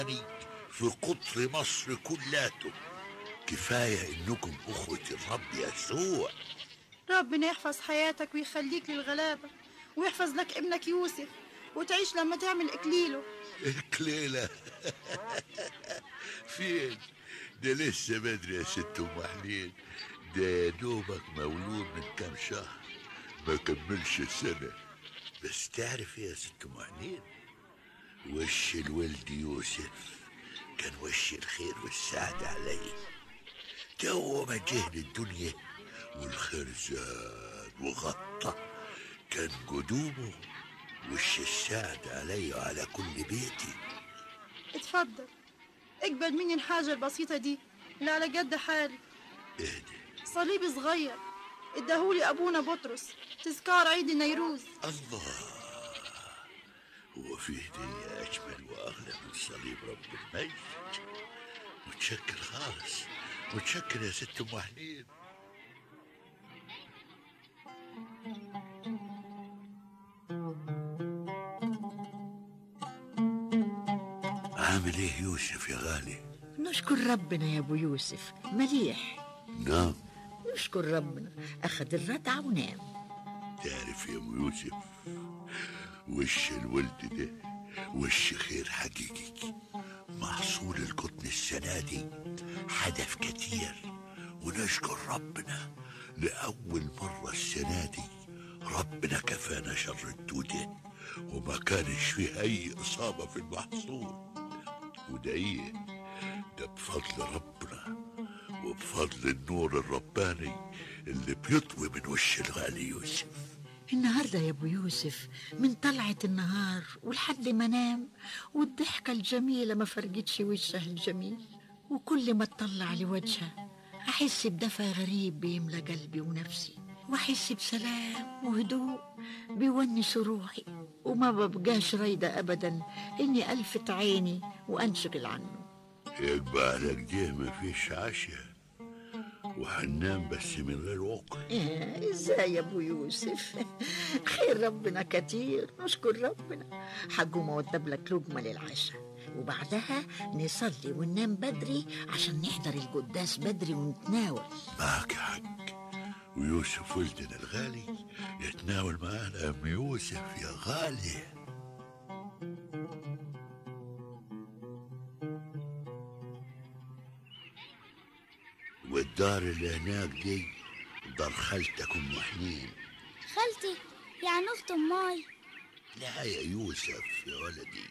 في قطر مصر كلاته كفاية انكم اخوة الرب يسوع ربنا يحفظ حياتك ويخليك للغلابة ويحفظ لك ابنك يوسف وتعيش لما تعمل إكليله كليلة فين ده لسه بدري يا ست ام حنين ده يا دوبك مولود من كام شهر ما كملش سنة بس تعرف يا ست ام حنين وش الولد يوسف كان وش الخير والسعادة علي تو ما جه للدنيا والخير زاد وغطى كان قدومه وش السعد علي وعلى كل بيتي اتفضل اقبل مني الحاجة البسيطة دي اللي على قد حالي اهدي صليب صغير اداهولي أبونا بطرس تذكار عيد النيروز الله هو في هدية أجمل وأغلى من صليب رب المجد متشكر خالص متشكر يا ست أم حنين عامل ايه يوسف يا غالي نشكر ربنا يا ابو يوسف مليح نعم نشكر ربنا اخذ الردعة ونام تعرف يا ابو يوسف وش الولد ده وش خير حقيقي محصول القطن السنة دي حدث كتير ونشكر ربنا لأول مرة السنة دي ربنا كفانا شر الدودة وما كانش فيه أي إصابة في المحصول وده إيه ده بفضل ربنا وبفضل النور الرباني اللي بيطوي من وش الغالي يوسف النهاردة يا ابو يوسف من طلعة النهار ولحد ما نام والضحكة الجميلة ما فرقتش وجهها الجميل وكل ما اطلع لوجهها احس بدفى غريب بيملى قلبي ونفسي واحس بسلام وهدوء بيونس روحي وما ببقاش رايدة ابدا اني الفت عيني وانشغل عنه يبقى على كده مفيش عشاء وهننام بس من غير وقت إيه، ازاي يا ابو يوسف خير ربنا كتير نشكر ربنا حقه ما ودب لك لقمه للعشاء وبعدها نصلي وننام بدري عشان نحضر القداس بدري ونتناول معك حق ويوسف ولدنا الغالي يتناول معانا ام يوسف يا غالي والدار اللي هناك دي دار خالتك ام حنين خالتي يعني اخت اماي لا يا يوسف يا ولدي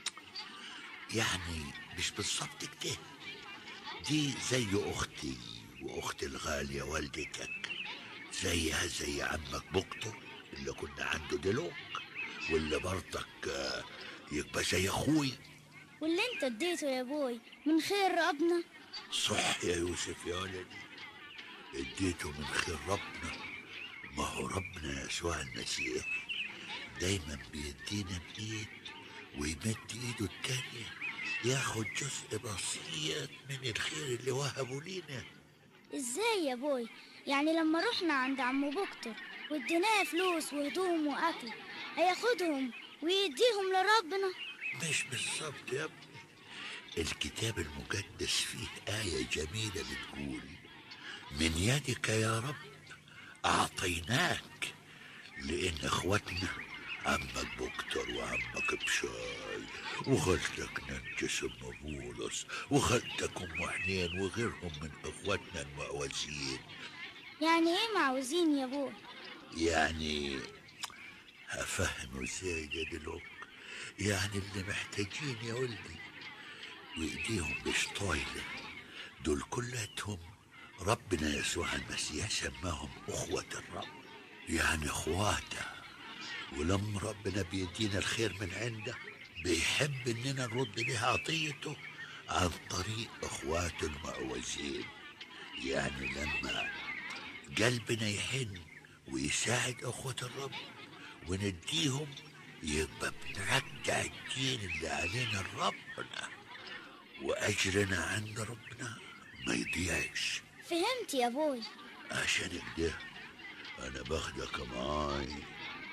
يعني مش بالظبط كده دي زي اختي واختي الغالية والدتك زيها زي عمك بكتر اللي كنا عنده دلوك واللي برضك آه، يبقى زي اخوي واللي انت اديته يا ابوي من خير ربنا صح يا يوسف يا ولدي اديته من خير ربنا ما هو ربنا يسوع المسيح دايما بيدينا بايد ويمد ايده التانية ياخد جزء بسيط من الخير اللي وهبه لينا ازاي يا ابوي يعني لما رحنا عند عمو بكتر واديناه فلوس وهدوم واكل هياخدهم ويديهم لربنا مش بالظبط يا ابني الكتاب المقدس فيه آية جميلة بتقول من يدك يا رب أعطيناك لأن إخواتنا عمك بكتر وعمك بشاي وخالتك نرجس أم بولس وخالتك أم حنين وغيرهم من إخواتنا المعوزين يعني ايه معوزين يا ابوي يعني هفهمه ازاي ده دلوقتي يعني اللي محتاجين يا ولدي وايديهم مش طايله دول كلاتهم ربنا يسوع المسيح سماهم اخوة الرب يعني اخواته ولما ربنا بيدينا الخير من عنده بيحب اننا نرد ليه عطيته عن طريق اخواته المعوزين يعني لما قلبنا يحن ويساعد اخوة الرب ونديهم يبقى بنرجع الدين اللي علينا لربنا واجرنا عند ربنا ما يضيعش فهمت يا ابوي عشان كده انا باخدك معاي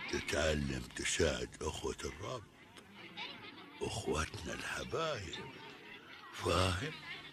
تتعلم تساعد اخوة الرب اخواتنا الحبايب فاهم